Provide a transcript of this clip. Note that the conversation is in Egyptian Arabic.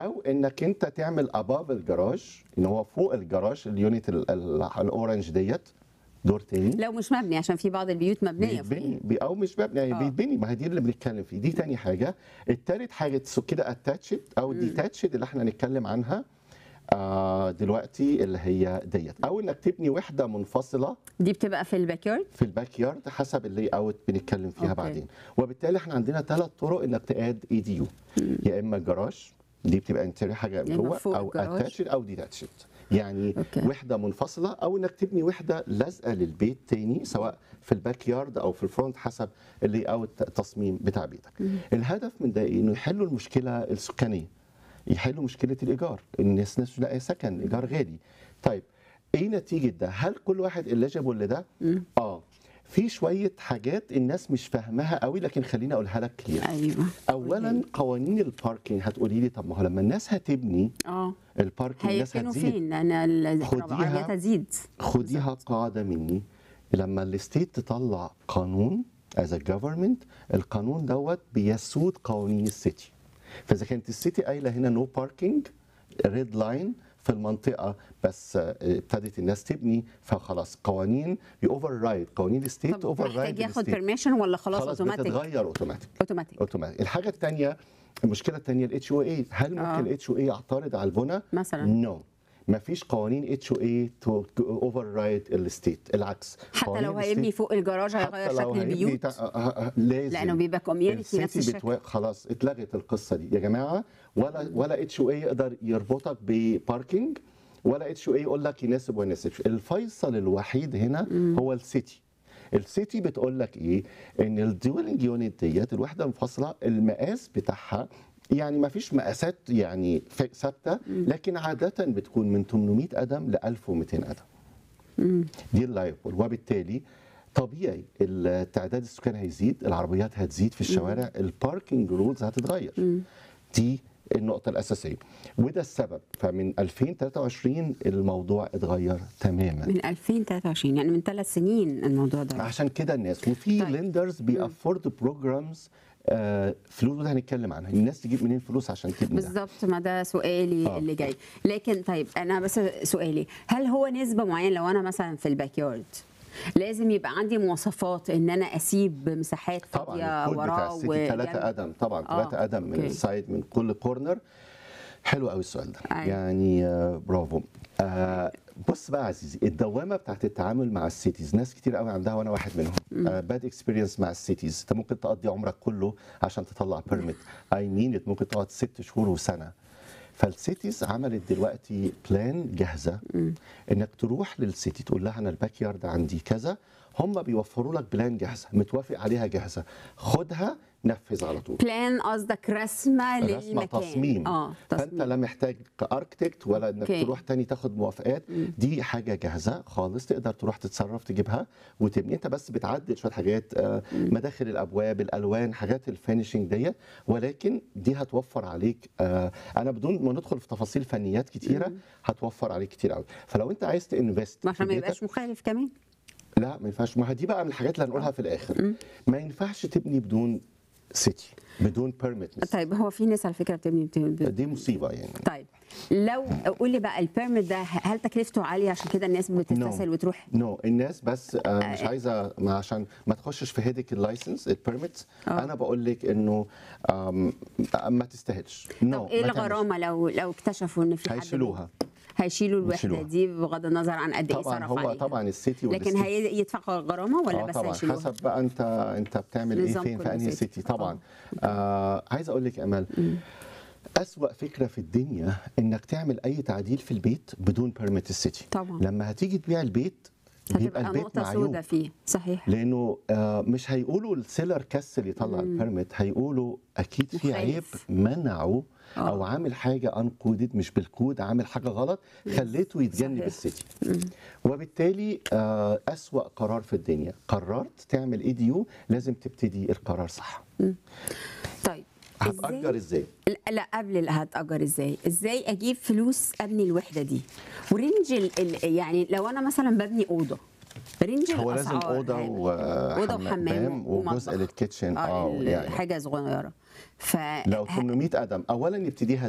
او انك انت تعمل اباف الجراج ان هو فوق الجراج اليونت ال- ال- الاورنج ديت دور تاني لو مش مبني عشان في بعض البيوت مبنيه بيتبني فوقيه بي او مش مبني يعني آه. بيتبني ما هي دي اللي بنتكلم فيه دي تاني حاجه التالت حاجه تسو- كده اتاتشد او ديتاتشد اللي احنا هنتكلم عنها آه دلوقتي اللي هي ديت او انك تبني وحده منفصله دي بتبقى في الباك يارد في الباك يارد حسب اللي اوت بنتكلم فيها أوكي. بعدين وبالتالي احنا عندنا ثلاث طرق انك تاد اي دي يو يا اما الجراج دي بتبقى انتري حاجه إما جوه فوق او الجراج. اتاتشد او ديتاتشد يعني أوكي. وحده منفصله او انك تبني وحده لازقه للبيت تاني سواء في الباك يارد او في الفرونت حسب اللي اوت التصميم بتاع بيتك الهدف من ده إيه؟ انه يحلوا المشكله السكانيه يحلوا مشكله الايجار الناس ناس مش لاقيه سكن ايجار غالي طيب ايه نتيجه ده هل كل واحد اليجيبل لده اه في شويه حاجات الناس مش فاهماها قوي لكن خليني اقولها لك كلير ايوه اولا قوانين الباركينج هتقولي لي طب ما هو لما الناس هتبني اه الباركينج الناس هيكونوا هتزيد فين لان خديها. الرباعيات تزيد خديها قاعده مني لما الستيت تطلع قانون از جفرمنت القانون دوت بيسود قوانين السيتي فاذا كانت السيتي قايله هنا نو باركينج ريد لاين في المنطقه بس آه، ابتدت الناس تبني فخلاص قوانين بيوفر رايد قوانين الستيت طب اوفر محتاج رايد ياخد بيرميشن ولا خلاص خلاص اوتوماتيك بتتغير اوتوماتيك اوتوماتيك اوتوماتيك الحاجه الثانيه المشكله الثانيه الاتش او اي هل ممكن آه. الاتش او اي يعترض على البنى مثلا نو ما فيش قوانين اتش او اي تو اوفر رايد الستيت العكس حتى قوانين لو الستيت- هيبني فوق الجراج حتى هيغير لو شكل هيبني البيوت تع- آه، آه، آه، لازم لانه بيبقى كوميونتي نفس السيتي الشكل بتوا... خلاص اتلغت القصه دي يا جماعه ولا ولا اتش او اي يقدر يربطك بباركينج ولا اتش او اي يقول لك يناسب وما يناسبش الفيصل الوحيد هنا هو السيتي السيتي بتقول لك ايه ان الدويلنج يونت ديت الوحده المنفصله المقاس بتاعها يعني ما فيش مقاسات يعني ف- ثابته لكن عاده بتكون من 800 قدم ل 1200 قدم دي اللايبل وبالتالي طبيعي التعداد السكان هيزيد العربيات هتزيد في الشوارع الباركينج رولز هتتغير دي النقطة الأساسية وده السبب فمن 2023 الموضوع اتغير تماما من 2023 يعني من ثلاث سنين الموضوع ده عشان كده الناس وفي طيب. ليندرز بيأفورد بروجرامز فلوس وده هنتكلم عنها الناس تجيب منين فلوس عشان تبني ده بالظبط ما ده سؤالي آه. اللي جاي لكن طيب انا بس سؤالي هل هو نسبه معينه لو انا مثلا في الباك يارد لازم يبقى عندي مواصفات ان انا اسيب مساحات فاضيه طبعا الكود بتاع وراه السيتي ثلاثة وجنب؟ قدم طبعا آه، ثلاثة قدم من أوكي. السايد من كل كورنر حلو قوي السؤال ده أيوة. يعني آه، برافو آه، بص بقى يا عزيزي الدوامه بتاعت التعامل مع السيتيز ناس كتير قوي عندها وانا واحد منهم باد اكسبيرينس مع السيتيز انت ممكن تقضي عمرك كله عشان تطلع بيرميت اي مين ممكن تقعد ست شهور وسنه فالسيتيز عملت دلوقتي بلان جاهزه انك تروح للسيتي تقول لها انا الباك يارد عندي كذا هم بيوفروا لك بلان جاهزه متوافق عليها جاهزه خدها نفذ على طول بلان قصدك رسمه رسمه للمكان تصميم اه فانت تصميم لا محتاج كاركتكت ولا انك أوكي. تروح تاني تاخد موافقات دي حاجه جاهزه خالص تقدر تروح تتصرف تجيبها وتبني انت بس بتعدل شويه حاجات آه، مداخل الابواب الالوان حاجات الفينشنج ديت ولكن دي هتوفر عليك آه، انا بدون ما ندخل في تفاصيل فنيات كتيره هتوفر عليك كتير قوي فلو انت عايز تنفست عشان ما يبقاش مخالف كمان لا ما ينفعش ما هي دي بقى من الحاجات اللي هنقولها في الاخر ما ينفعش تبني بدون سيتي بدون بيرميت طيب هو في ناس على فكره بتبني بت- دي مصيبه يعني طيب لو قول لي بقى البيرميت ده هل تكلفته عاليه عشان كده الناس بتستسهل وتروح نو no. الناس بس آه مش عايزه ما عشان ما تخشش في هيدك اللايسنس البيرميت آه. انا بقول لك انه آم، ما تستاهلش نو طب ايه الغرامه لو لو اكتشفوا ان في حد هيشيلوها هيشيلوا الوحده يشيلوها. دي بغض النظر عن قد ايه طبعا صرف هو عليها طبعا السيتي لكن والستيت هيدفع غرامه ولا آه بس طبعا هيشيلوها حسب بقى انت انت بتعمل ايه نظام فين كل في انهي سيتي. سيتي طبعا آه عايز اقول لك يا امال أسوأ فكرة في الدنيا إنك تعمل أي تعديل في البيت بدون بيرميت السيتي طبعا. لما هتيجي تبيع البيت بيبقى هتبقى البيت نقطه معيوب سوداء فيه صحيح لانه آه، مش هيقولوا السيلر كسل يطلع البيرميت هيقولوا اكيد في مخالف. عيب منعه او آه. عامل حاجه انكودد مش بالكود عامل حاجه غلط خليته يتجنب صحيح. السيتي وبالتالي آه، اسوا قرار في الدنيا قررت تعمل اي دي يو لازم تبتدي القرار صح طيب هتأجر ازاي لا- لا قبل ال- هتأجر ازاي ازاي اجيب فلوس ابني الوحده دي ورينج ال ال يعني لو انا مثلا ببني اوضه رينج هو لازم الأسعار اوضه هيبقى اوضه وحمام وحمام وجزء ومطبخ. للكيتشن اه اه ال- يعني حاجه صغيره ف لو 800 قدم اولا نبتديها